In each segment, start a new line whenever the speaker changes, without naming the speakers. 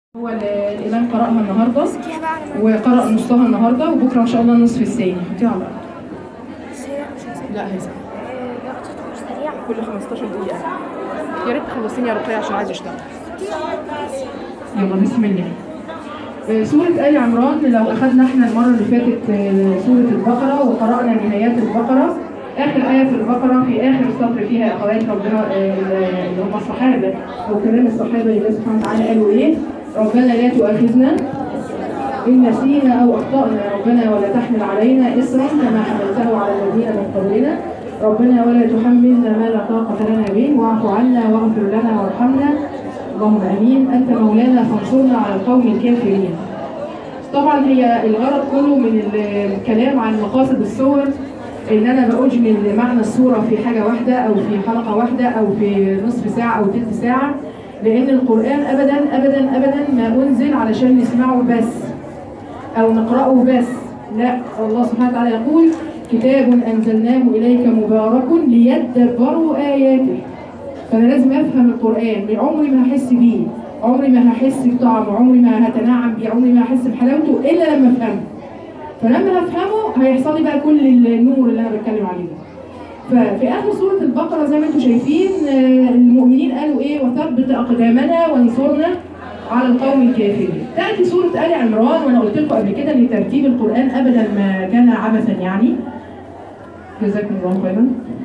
هو ال- الإمام قرأها النهاردة وقرأ نصها النهاردة وبكرة إن شاء الله النصف الثاني حطيها على الأرض لا هيثم كل 15 دقيقة يا ريت تخلصيني يا رقية عشان عايز أشتغل يلا بسم الله آه، سورة آل عمران لو أخذنا احنا المرة اللي فاتت آه، سورة البقرة وقرأنا نهايات البقرة آخر آية في البقرة في آخر سطر فيها أخوات ربنا آه، اللي هم الصحابة أو كلام الصحابة لله سبحانه وتعالى قالوا إيه؟ ربنا لا تؤاخذنا إن نسينا أو أخطأنا ربنا ولا تحمل علينا إصرا كما حملته على الذين من قبلنا ربنا ولا تحملنا ما لا طاقة لنا به واعف عنا واغفر لنا وارحمنا اللهم امين انت مولانا فانصرنا على القوم الكافرين. طبعا هي الغرض كله من الكلام عن مقاصد السور ان انا باجمل معنى السوره في حاجه واحده او في حلقه واحده او في نصف ساعه او تلت ساعه لان القران ابدا ابدا ابدا ما انزل علشان نسمعه بس او نقراه بس لا الله سبحانه وتعالى يقول كتاب انزلناه اليك مبارك ليدبروا اياته فانا لازم افهم القران من عمري ما هحس بيه عمري ما هحس بطعمه عمري ما هتنعم بيه عمري ما هحس بحلاوته الا لما افهمه فلما هفهمه هيحصل لي بقى كل النور اللي انا بتكلم عليه ده ففي اخر سوره البقره زي ما انتم شايفين آه، المؤمنين قالوا ايه وثبت اقدامنا وانصرنا على القوم الكافرين تاتي سوره ال عمران وانا قلت لكم قبل كده ان ترتيب القران ابدا ما كان عبثا يعني جزاكم الله خيرا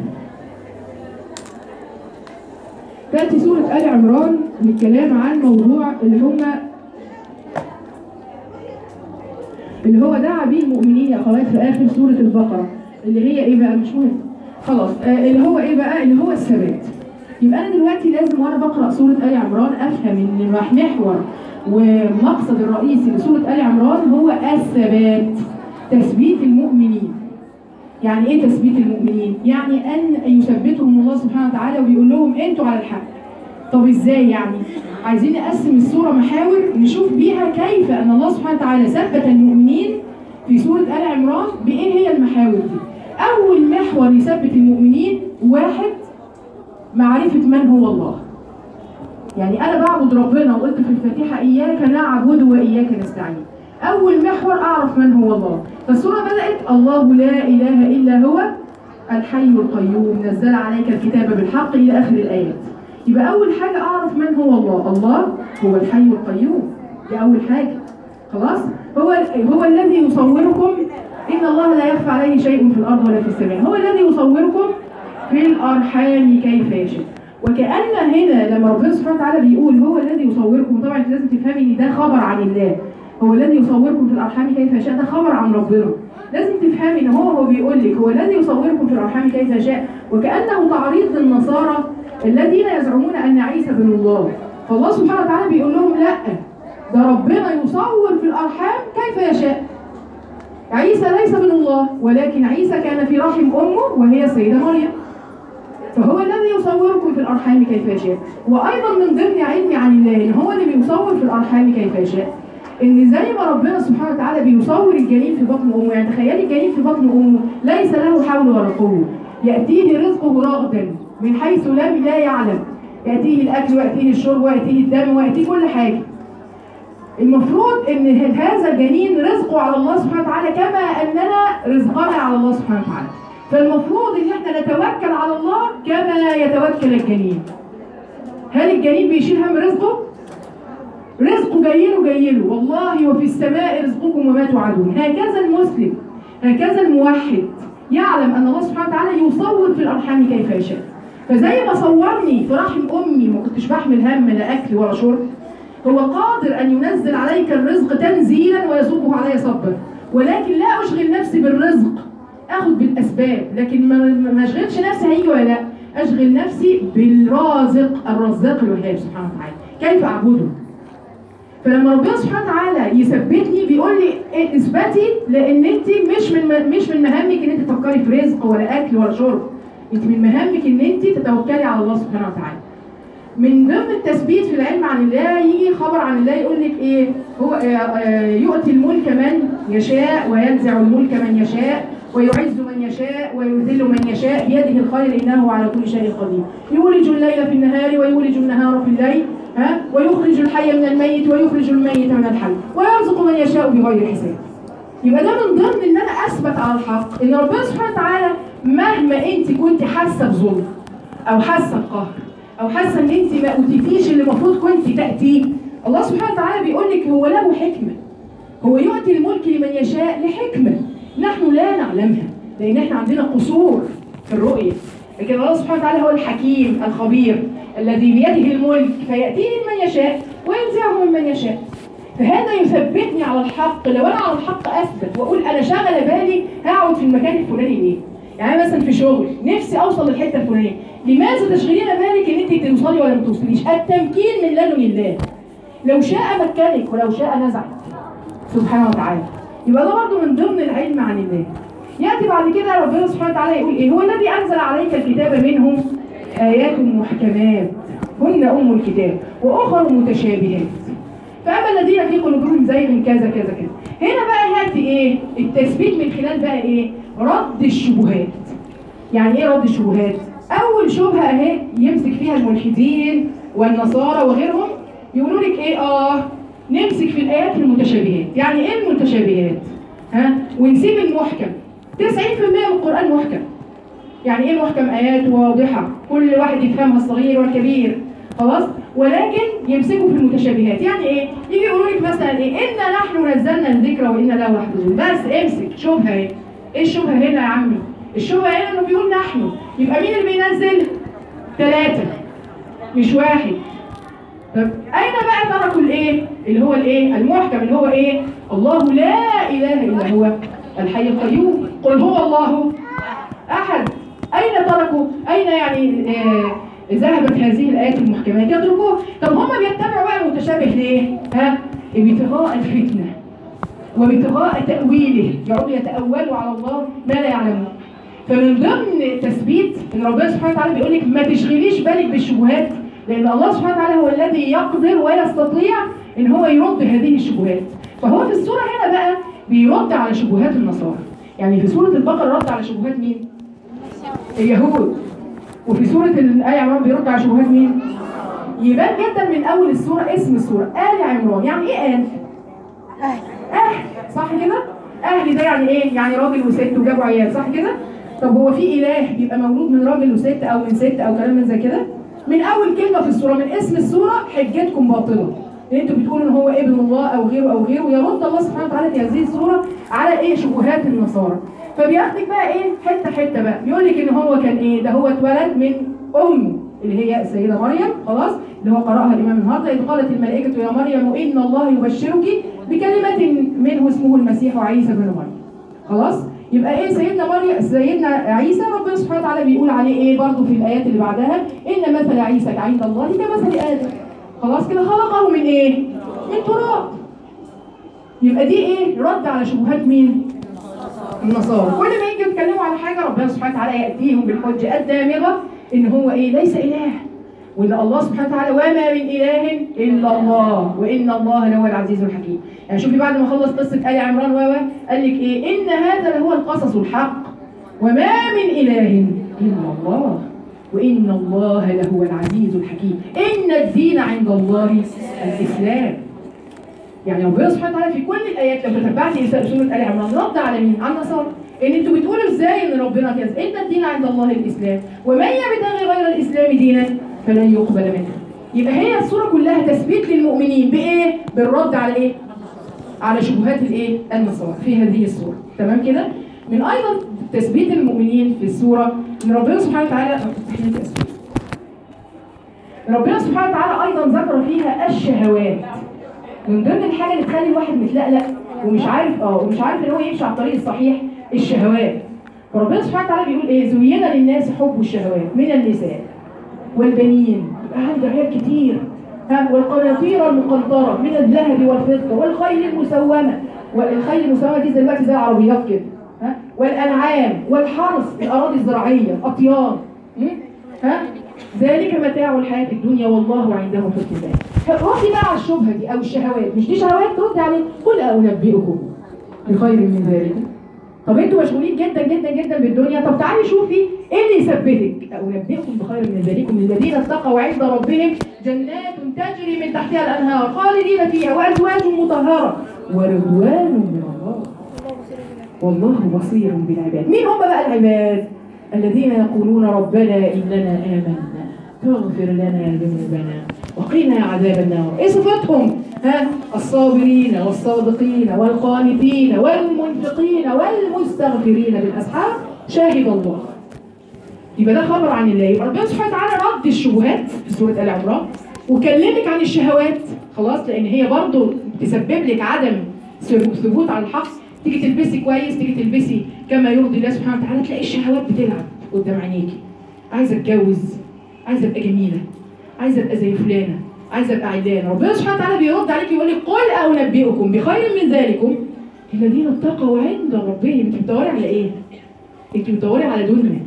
تأتي سورة آل عمران للكلام عن موضوع اللي هم اللي هو دعا به المؤمنين يا اخوات في آخر سورة البقرة اللي هي إيه بقى مش مهم خلاص آه اللي هو إيه بقى اللي هو الثبات يبقى أنا دلوقتي لازم وأنا بقرأ سورة آل عمران أفهم إن محور والمقصد الرئيسي لسورة آل عمران هو الثبات تثبيت المؤمنين يعني ايه تثبيت المؤمنين؟ يعني ان يثبتهم الله سبحانه وتعالى ويقول لهم انتوا على الحق. طب ازاي يعني؟ عايزين نقسم السوره محاور نشوف بيها كيف ان الله سبحانه وتعالى ثبت المؤمنين في سوره ال عمران بايه هي المحاور دي؟ اول محور يثبت المؤمنين واحد معرفه من هو الله. يعني انا بعبد ربنا وقلت في الفاتحه اياك نعبد واياك نستعين. أول محور أعرف من هو الله فالسورة بدأت الله لا إله إلا هو الحي القيوم نزل عليك الكتاب بالحق إلى آخر الآيات يبقى أول حاجة أعرف من هو الله الله هو الحي القيوم دي أول حاجة خلاص هو هو الذي يصوركم إن الله لا يخفى عليه شيء في الأرض ولا في السماء هو الذي يصوركم في الأرحام كيف يشاء وكأن هنا لما ربنا سبحانه وتعالى بيقول هو الذي يصوركم طبعا انت لازم تفهمي ان ده خبر عن الله هو الذي يصوركم في الارحام كيف يشاء ده خبر عن ربنا لازم تفهمي ان هو هو بيقول لك هو الذي يصوركم في الارحام كيف يشاء وكانه تعريض للنصارى الذين يزعمون ان عيسى بن الله فالله سبحانه وتعالى بيقول لهم لا ده ربنا يصور في الارحام كيف يشاء عيسى ليس من الله ولكن عيسى كان في رحم امه وهي السيده مريم فهو الذي يصوركم في الارحام كيف يشاء وايضا من ضمن علمي عن الله ان هو اللي بيصور في الارحام كيف يشاء ان زي ما ربنا سبحانه وتعالى بيصور الجنين في بطن امه يعني تخيلي الجنين في بطن امه ليس له حول ولا قوه ياتيه رزقه رغدا من حيث لم لا يعلم ياتيه الاكل وياتيه الشرب وياتيه الدم وياتيه كل حاجه المفروض ان هذا الجنين رزقه على الله سبحانه وتعالى كما اننا رزقنا على الله سبحانه وتعالى فالمفروض ان احنا نتوكل على الله كما يتوكل الجنين هل الجنين بيشيل هم رزقه رزقه جاي له جاي له والله وفي السماء رزقكم وما توعدون هكذا المسلم هكذا الموحد يعلم ان الله سبحانه وتعالى يصور في الارحام كيف يشاء فزي ما صورني في رحم امي ما كنتش بحمل هم لا اكل ولا شرب هو قادر ان ينزل عليك الرزق تنزيلا ويسوقه علي صبا ولكن لا اشغل نفسي بالرزق اخذ بالاسباب لكن ما ما اشغلش نفسي هيجي ولا لا اشغل نفسي بالرازق الرزاق الوهاب سبحانه وتعالى كيف اعبده فلما ربنا سبحانه وتعالى يثبتني بيقول لي إيه اثبتي لان انت مش من مش من مهامك ان انت تفكري في رزق ولا اكل ولا شرب انت من مهامك ان انت تتوكلي على الله سبحانه وتعالى من ضمن التثبيت في العلم عن الله يجي خبر عن الله يقول لك ايه هو آه، آه، يؤتي الملك من يشاء وينزع الملك من يشاء ويعز من يشاء ويذل من يشاء بيده الخير انه على كل شيء قدير يولج الليل في النهار ويولج النهار في الليل ها ويخرج الحي من الميت ويخرج الميت من الحي ويرزق من يشاء بغير حساب يبقى ده من ضمن ان انا اثبت على الحق ان ربنا سبحانه وتعالى مهما انت كنت حاسه بظلم او حاسه بقهر او حاسه ان انت ما اوتيتيش اللي المفروض كنت تاتيه الله سبحانه وتعالى بيقول لك هو له حكمه هو يؤتي الملك لمن يشاء لحكمه نحن لا نعلمها لان احنا عندنا قصور في الرؤيه لكن الله سبحانه وتعالى هو الحكيم الخبير الذي بيده الملك فياتيه من يشاء وينزعه ممن يشاء فهذا يثبتني على الحق لو انا على الحق اثبت واقول انا شغله بالي هقعد في المكان الفلاني ليه؟ يعني أنا مثلا في شغل نفسي اوصل للحته الفلانيه لماذا تشغلين بالك ان انت توصلي ولا ما توصليش؟ التمكين من لدن الله لو شاء مكنك ولو شاء نزعك سبحانه وتعالى يبقى ده برضه من ضمن العلم عن الله ياتي بعد كده ربنا سبحانه وتعالى يقول ايه هو الذي انزل عليك الكتاب منهم ايات محكمات هن ام الكتاب واخر متشابهات فاما الذين في قلوبهم زيغ كذا كذا كذا هنا بقى ياتي ايه التثبيت من خلال بقى ايه رد الشبهات يعني ايه رد الشبهات اول شبهه اهي يمسك فيها الملحدين والنصارى وغيرهم يقولوا لك ايه اه نمسك في الايات المتشابهات يعني ايه المتشابهات ها ونسيب المحكم 90% من القران محكم يعني ايه المحكم ايات واضحه كل واحد يفهمها الصغير والكبير خلاص ولكن يمسكوا في المتشابهات يعني ايه يجي يقولوا لك مثلا ايه انا نحن نزلنا الذكر وانا له لحافظون بس امسك شبهه ايه ايه الشبهه هنا يا عمي الشبهه هنا انه بيقول نحن يبقى مين اللي بينزل ثلاثه مش واحد طب اين بقى تركوا الايه اللي هو الايه المحكم اللي هو ايه الله لا اله الا هو الحي القيوم قل هو الله احد اين تركوا اين يعني آه ذهبت هذه الايات المحكمات يتركوه طب هم بيتبعوا بقى المتشابه ليه ها ابتغاء الفتنه وابتغاء تاويله يقعدوا يتاولوا على الله ما لا يعلمون فمن ضمن تثبيت ان ربنا سبحانه وتعالى بيقول لك ما تشغليش بالك بالشبهات لان الله سبحانه وتعالى هو الذي يقدر ويستطيع ان هو يرد هذه الشبهات فهو في السوره هنا بقى بيرد على شبهات النصارى يعني في سوره البقره رد على شبهات مين اليهود وفي سوره الايه عمران بيرد على شبهات مين يبان جدا من اول السوره اسم السوره ال عمران يعني ايه ال اهل صح كده اهل ده يعني ايه يعني راجل وست وجابوا عيال صح كده طب هو في اله بيبقى مولود من راجل وست او من ست او كلام من زي كده من اول كلمه في السوره من اسم السوره حجتكم باطله ان انتوا بتقولوا ان هو ابن الله او غيره او غيره يرد الله سبحانه وتعالى في هذه السوره على ايه شبهات النصارى فبياخدك بقى ايه حته حته بقى بيقول لك ان هو كان ايه ده هو اتولد من امه اللي هي السيده مريم خلاص اللي هو قراها الامام النهارده اذ قالت الملائكه يا مريم ان الله يبشرك بكلمه منه اسمه المسيح عيسى بن مريم خلاص يبقى ايه سيدنا مريم سيدنا عيسى ربنا سبحانه وتعالى بيقول عليه ايه برضه في الايات اللي بعدها ان مثل عيسى عند الله كمثل ادم خلاص كده خلقه من ايه من تراب يبقى دي ايه رد على شبهات مين النصارى كل ما يجي يتكلموا على حاجه ربنا سبحانه وتعالى ياتيهم بالحجه الدامغه ان هو ايه ليس اله وان الله سبحانه وتعالى وما من اله الا الله وان الله لهو العزيز الحكيم يعني شوفي بعد ما خلص قصه ال عمران و قال لك ايه ان هذا لهو القصص الحق وما من اله الا الله وان الله لهو العزيز الحكيم ان الدين عند الله الاسلام يعني ربنا سبحانه وتعالى في كل الايات لما تتبعتي سوره ال عمران رد على مين؟ على النصارى ان انتوا بتقولوا ازاي ان ربنا كذا ان الدين عند الله الاسلام ومن يبتغي غير الاسلام دينا فلن يقبل منه يبقى هي الصوره كلها تثبيت للمؤمنين بايه؟ بالرد على ايه؟ على شبهات الايه؟ النصارى في هذه الصوره تمام كده؟ من ايضا تثبيت المؤمنين في السوره ان ربنا سبحانه وتعالى ربنا سبحانه وتعالى ايضا ذكر فيها الشهوات من ضمن الحاجه اللي تخلي الواحد متلقلق ومش عارف اه ومش عارف ان هو يمشي على الطريق الصحيح الشهوات فربنا سبحانه وتعالى بيقول ايه زين للناس حب الشهوات من النساء والبنين يبقى عنده عيال كتير ها والقناطير المقنطره من الذهب والفضه والخيل المسومه والخيل المسومه دي دلوقتي زي العربيات كده ها والانعام والحرث الاراضي الزراعيه اطيان ها ذلك متاع الحياه الدنيا والله عنده حسن ذلك ردي بقى على الشبهه دي او الشهوات مش دي شهوات ترد عليه قل انبئكم بخير من ذلك طب انتوا مشغولين جدا جدا جدا بالدنيا طب تعالي شوفي ايه اللي يثبتك انبئكم بخير من ذلكم للذين اتقوا عند ربهم جنات تجري من تحتها الانهار خالدين فيها وازواج مطهره ورضوان من الله والله بصير بالعباد مين هم بقى العباد الذين يقولون ربنا اننا امنا فاغفر لنا ذنوبنا وقنا عذاب النار ايه صفاتهم ها الصابرين والصادقين والقانتين والمنفقين والمستغفرين بالاسحار شاهد الله يبقى ده خبر عن الله يبقى ربنا سبحانه وتعالى رد الشبهات في سوره ال عمران وكلمك عن الشهوات خلاص لان هي برضو تسبب لك عدم ثبوت على الحق تيجي تلبسي كويس تيجي تلبسي كما يرضي الله سبحانه وتعالى تلاقي الشهوات بتلعب قدام عينيكي عايزه اتجوز عايزه ابقى جميله عايزه ابقى زي فلانه عايزه ابقى علانه ربنا سبحانه وتعالى بيرد عليك يقول لك قل انبئكم بخير من ذلكم الذين اتقوا عند ربهم انت بتدوري على ايه؟ انت بتدوري على دنيا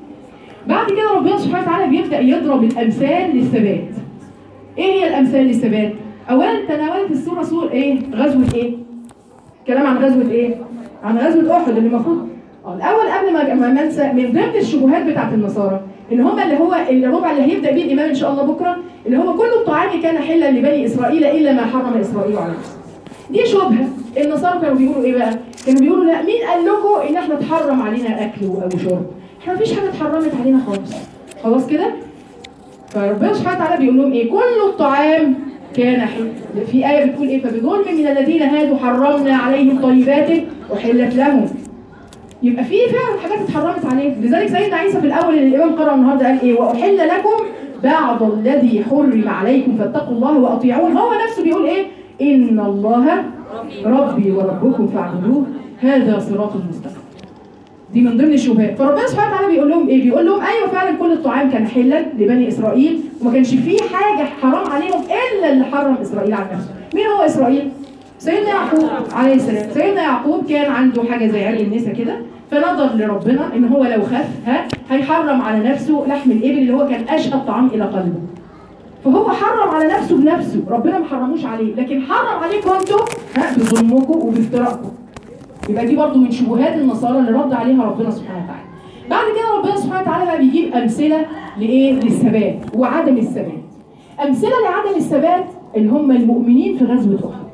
بعد كده ربنا سبحانه وتعالى بيبدا يضرب الامثال للثبات ايه هي الامثال للثبات؟ اولا تناولت السوره سوره ايه؟ غزوه ايه؟ كلام عن غزوه ايه؟ عن غزوه احد اللي المفروض اه الاول قبل ما ما انسى من ضمن الشبهات بتاعت النصارى ان هم اللي هو الربع اللي هيبدا بيه الامام ان شاء الله بكره اللي هو كل الطعام كان حلا لبني اسرائيل الا ما حرم اسرائيل على نفسه. دي شبهه النصارى كانوا بيقولوا ايه بقى؟ كانوا بيقولوا لا مين قال لكم ان احنا اتحرم علينا اكل او شرب؟ احنا مفيش حاجه اتحرمت علينا خالص. خلاص كده؟ فربنا سبحانه وتعالى بيقول لهم ايه؟ كل الطعام كان حل في آية بتقول إيه فبظلم من الذين هادوا حرمنا عليهم طيبات أحلت لهم يبقى في فعلا حاجات اتحرمت عليه لذلك سيدنا عيسى في الاول اللي الامام قرأ النهارده قال ايه واحل لكم بعض الذي حرم عليكم فاتقوا الله واطيعون هو نفسه بيقول ايه ان الله ربي وربكم فاعبدوه هذا صراط مستقيم دي من ضمن الشبهات فربنا سبحانه وتعالى بيقول لهم ايه بيقول لهم ايوه فعلا كل الطعام كان حلا لبني اسرائيل وما كانش فيه حاجه حرام عليهم الا اللي حرم اسرائيل على نفسه مين هو اسرائيل سيدنا يعقوب عليه السلام سيدنا يعقوب كان عنده حاجه زي عرق النسا كده فنظر لربنا ان هو لو خف ها هيحرم على نفسه لحم الابل اللي هو كان اشقى الطعام الى قلبه فهو حرم على نفسه بنفسه ربنا ما حرموش عليه لكن حرم عليكم انتم ها بظلمكم وبافتراءكم يبقى دي برضو من شبهات النصارى اللي رد عليها ربنا سبحانه وتعالى بعد كده ربنا سبحانه وتعالى بقى بيجيب امثله لايه للثبات وعدم الثبات امثله لعدم الثبات اللي هم المؤمنين في غزوه احد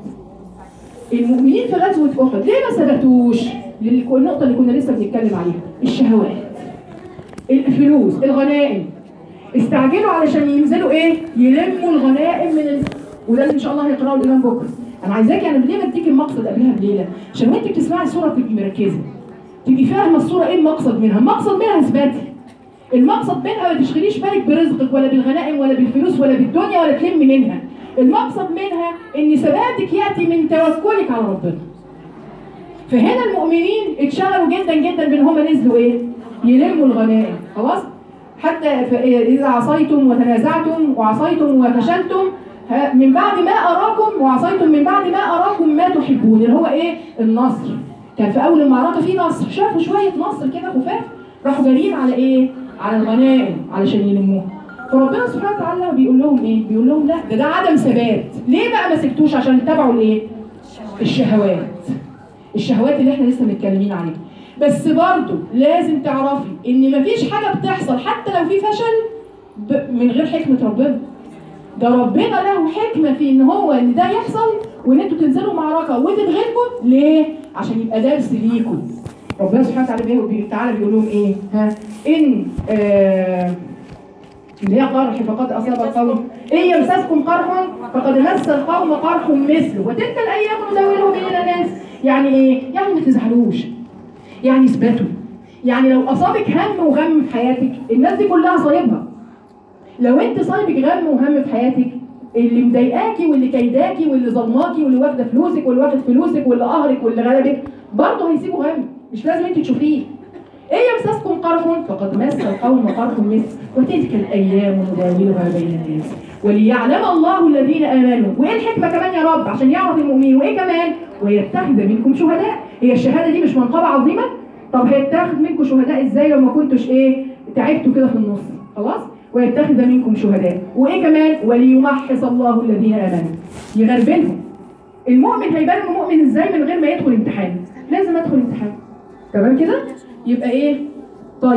المؤمنين في غزوه احد ليه ما ثبتوش النقطه اللي كنا لسه بنتكلم عليها الشهوات الفلوس الغنائم استعجلوا علشان ينزلوا ايه يلموا الغنائم من ال... وده اللي ان شاء الله هيقراه الامام بكره انا عايزاكي انا ليه بديك المقصد قبلها بليله عشان وانت بتسمعي الصوره تبقي مركزه تبقي فاهمه الصوره ايه المقصد منها المقصد منها اثباتي المقصد منها ما تشغليش بالك برزقك ولا بالغنائم ولا بالفلوس ولا بالدنيا ولا تلمي منها المقصد منها ان ثباتك ياتي من توكلك على ربنا فهنا المؤمنين اتشغلوا جدا جدا بان هم نزلوا ايه يلموا الغنائم خلاص حتى اذا عصيتم وتنازعتم وعصيتم وفشلتم من بعد ما اراكم وعصيتم من بعد ما اراكم ما تحبون اللي هو ايه النصر كان في اول المعركه في نصر شافوا شويه نصر كده خفاف راحوا جاريين على ايه على الغنائم علشان يلموها فربنا سبحانه وتعالى بيقول لهم ايه بيقول لهم لا ده ده عدم ثبات ليه بقى ما سكتوش عشان تتبعوا الايه الشهوات الشهوات اللي احنا لسه متكلمين عليها بس برضو لازم تعرفي ان مفيش حاجه بتحصل حتى لو في فشل من غير حكمه ربنا ده ربنا له حكمه في ان هو ان ده يحصل وان انتوا تنزلوا معركه وتتغلبوا ليه؟ عشان يبقى درس ليكم ربنا سبحانه وتعالى بيقول تعالى بيقول لهم ايه؟ ها ان آه اللي هي قرح فقد اصاب القوم ان يمسسكم قرح فقد مس القوم قرح مثله وتلك الايام نداولها بين الناس يعني ايه؟ يعني ما تزعلوش يعني اثبتوا يعني لو اصابك هم وغم في حياتك الناس دي كلها صايبها لو انت صايبك غم وهم في حياتك اللي مضايقاكي واللي كيداكي واللي ظلماكي واللي واخده فلوسك واللي واخد فلوسك واللي قهرك واللي غلبك برضه هيسيبوا هم مش لازم انت تشوفيه ايه يمسسكم قرح فقد مس القوم قرح مثل وتلك الايام نداولها بين الناس وليعلم الله الذين امنوا وايه الحكمه كمان يا رب عشان يعرف المؤمنين وايه كمان ويتخذ منكم شهداء هي الشهاده دي مش منقبه عظيمه طب هيتاخد منكم شهداء ازاي لو ما كنتش ايه تعبتوا كده في النص خلاص ويتخذ منكم شهداء وايه كمان وليمحص الله الذين امنوا يغربلهم المؤمن هيبان انه مؤمن ازاي من غير ما يدخل امتحان لازم ادخل امتحان تمام كده يبقى ايه